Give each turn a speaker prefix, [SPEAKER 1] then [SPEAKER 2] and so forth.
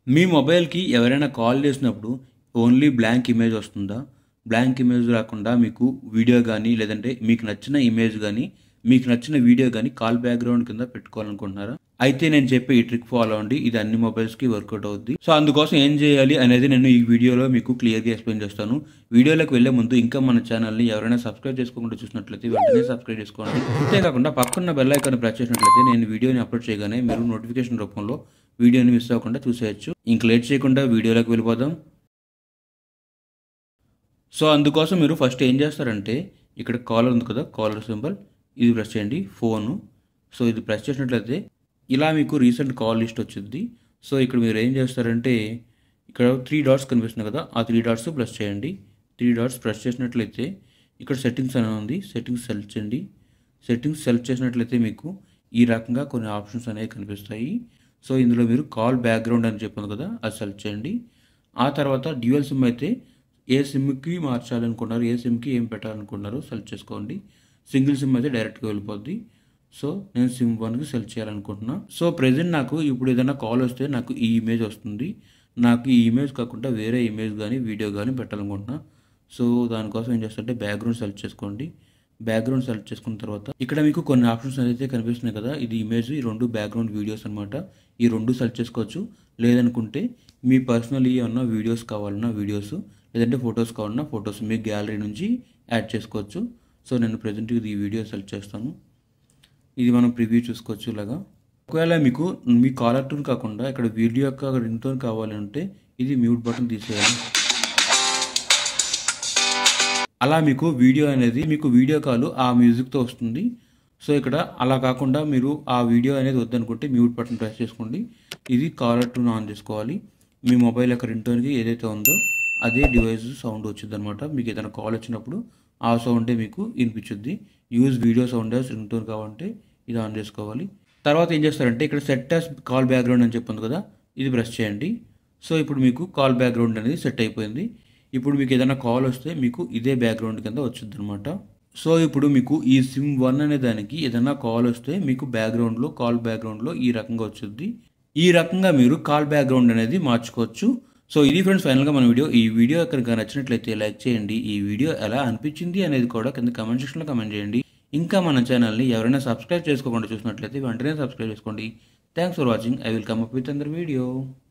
[SPEAKER 1] మీ మొబైల్కి ఎవరైనా కాల్ చేసినప్పుడు ఓన్లీ బ్లాంక్ ఇమేజ్ వస్తుందా బ్లాంక్ ఇమేజ్ రాకుండా మీకు వీడియో కానీ లేదంటే మీకు నచ్చిన ఇమేజ్ కానీ మీకు నచ్చిన వీడియో కానీ కాల్ బ్యాక్గ్రౌండ్ కింద పెట్టుకోవాలనుకుంటున్నారా అయితే నేను చెప్పే ఈ ట్రిక్ ఫాలో అవ్వండి ఇది అన్ని మొబైల్స్కి వర్కౌట్ అవుద్ది సో అందుకోసం ఏం చేయాలి అనేది నేను ఈ వీడియోలో మీకు క్లియర్గా ఎక్స్ప్లెయిన్ చేస్తాను వీడియోలోకి వెళ్ళే ముందు ఇంకా మన ఛానల్ని ఎవరైనా సబ్స్క్రైబ్ చేసుకోకుండా చూసినట్లయితే వెంటనే సబ్స్క్రైబ్ చేసుకోండి అంతేకాకుండా పక్కన బెల్ ఐకాన్ ప్రెస్ చేసినట్లయితే నేను వీడియోని అప్లోడ్ చేయగానే మీరు నోటిఫికేషన్ రూపంలో వీడియోని మిస్ అవ్వకుండా చూసేయచ్చు ఇంక లేట్ చేయకుండా వీడియోలోకి వెళ్ళిపోదాం సో అందుకోసం మీరు ఫస్ట్ ఏం చేస్తారంటే ఇక్కడ కాలర్ ఉంది కదా కాలర్ సింబల్ ఇది ప్రెస్ చేయండి ఫోను సో ఇది ప్రెస్ చేసినట్లయితే ఇలా మీకు రీసెంట్ కాల్ లిస్ట్ వచ్చింది సో ఇక్కడ మీరు ఏం చేస్తారంటే ఇక్కడ త్రీ డాట్స్ కనిపిస్తున్నాయి కదా ఆ త్రీ డాట్స్ ప్రెస్ చేయండి త్రీ డాట్స్ ప్రెస్ చేసినట్లయితే ఇక్కడ సెట్టింగ్స్ అని ఉంది సెట్టింగ్స్ సెలెక్ట్ చేయండి సెట్టింగ్స్ సెలెక్ట్ చేసినట్లయితే మీకు ఈ రకంగా కొన్ని ఆప్షన్స్ అనేవి కనిపిస్తాయి సో ఇందులో మీరు కాల్ బ్యాక్గ్రౌండ్ అని చెప్పింది కదా అది సెలెక్ట్ చేయండి ఆ తర్వాత డ్యూయల్ సిమ్ అయితే ఏ సిమ్కి మార్చాలనుకున్నారు ఏ సిమ్కి ఏం పెట్టాలనుకున్నారో సెలెక్ట్ చేసుకోండి సింగిల్ సిమ్ అయితే డైరెక్ట్గా వెళ్ళిపోద్ది సో నేను సిమ్ వన్కి సెలెక్ట్ చేయాలనుకుంటున్నా సో ప్రజెంట్ నాకు ఇప్పుడు ఏదైనా కాల్ వస్తే నాకు ఈ ఇమేజ్ వస్తుంది నాకు ఈ ఇమేజ్ కాకుండా వేరే ఇమేజ్ కానీ వీడియో కానీ పెట్టాలనుకుంటున్నా సో దానికోసం ఏం చేస్తారంటే బ్యాక్గ్రౌండ్ సెలెక్ట్ చేసుకోండి బ్యాక్గ్రౌండ్ సెలెక్ట్ చేసుకున్న తర్వాత ఇక్కడ మీకు కొన్ని ఆప్షన్స్ అయితే కనిపిస్తున్నాయి కదా ఇది ఇమేజ్ ఈ రెండు బ్యాక్గ్రౌండ్ వీడియోస్ అనమాట ఈ రెండు సెలెక్ట్ చేసుకోవచ్చు లేదనుకుంటే మీ పర్సనల్ ఏమన్నా వీడియోస్ కావాలన్నా వీడియోస్ లేదంటే ఫొటోస్ కావాలన్నా ఫొటోస్ మీ గ్యాలరీ నుంచి యాడ్ చేసుకోవచ్చు సో నేను ప్రజెంట్ ఇది ఈ వీడియో సెలెక్ట్ చేస్తాను ఇది మనం ప్రివ్యూ చూసుకోవచ్చు ఇలాగా ఒకవేళ మీకు మీ కాలర్ టూన్ కాకుండా ఇక్కడ వీడియో యొక్క రింగ్ టోన్ కావాలంటే ఇది మ్యూట్ బటన్ తీసేయాలి అలా మీకు వీడియో అనేది మీకు వీడియో కాల్ ఆ మ్యూజిక్తో వస్తుంది సో ఇక్కడ అలా కాకుండా మీరు ఆ వీడియో అనేది వద్దనుకుంటే మ్యూట్ బటన్ ప్రెస్ చేసుకోండి ఇది కాలర్ టూన్ ఆన్ చేసుకోవాలి మీ మొబైల్ యొక్క రింగ్టోన్కి ఏదైతే ఉందో అదే డివైస్ సౌండ్ వచ్చింది అనమాట మీకు ఏదైనా కాల్ వచ్చినప్పుడు ఆ సౌండే మీకు వినిపించుద్ది use video sound as ringtone కావాలంటే ఇది ఆన్ చేసుకోవాలి తర్వాత ఏం చేస్తారంటే ఇక్కడ సెట్ యాస్ కాల్ బ్యాక్గ్రౌండ్ అని చెప్పింది కదా ఇది ప్రెస్ చేయండి సో ఇప్పుడు మీకు కాల్ బ్యాక్గ్రౌండ్ అనేది సెట్ అయిపోయింది ఇప్పుడు మీకు ఏదైనా కాల్ వస్తే మీకు ఇదే బ్యాక్గ్రౌండ్ కింద వచ్చింది అనమాట సో ఇప్పుడు మీకు ఈ సిమ్ వన్ అనే దానికి ఏదైనా కాల్ వస్తే మీకు బ్యాక్గ్రౌండ్లో కాల్ బ్యాక్గ్రౌండ్లో ఈ రకంగా వచ్చింది ఈ రకంగా మీరు కాల్ బ్యాక్గ్రౌండ్ అనేది మార్చుకోవచ్చు సో ఇది ఫ్రెండ్స్ ఫైనల్గా మన వీడియో ఈ వీడియో కనుక నచ్చినట్లయితే లైక్ చేయండి ఈ వీడియో ఎలా అనిపించింది అనేది కూడా కింద కమెంట్ సెక్షన్లో కమెంట్ చేయండి ఇంకా మన ఛానల్ని ఎవరైనా సబ్స్క్రైబ్ చేసుకోకుండా చూసినట్లయితే వెంటనే సబ్స్క్రైబ్ చేసుకోండి thanks for watching I will come up with another video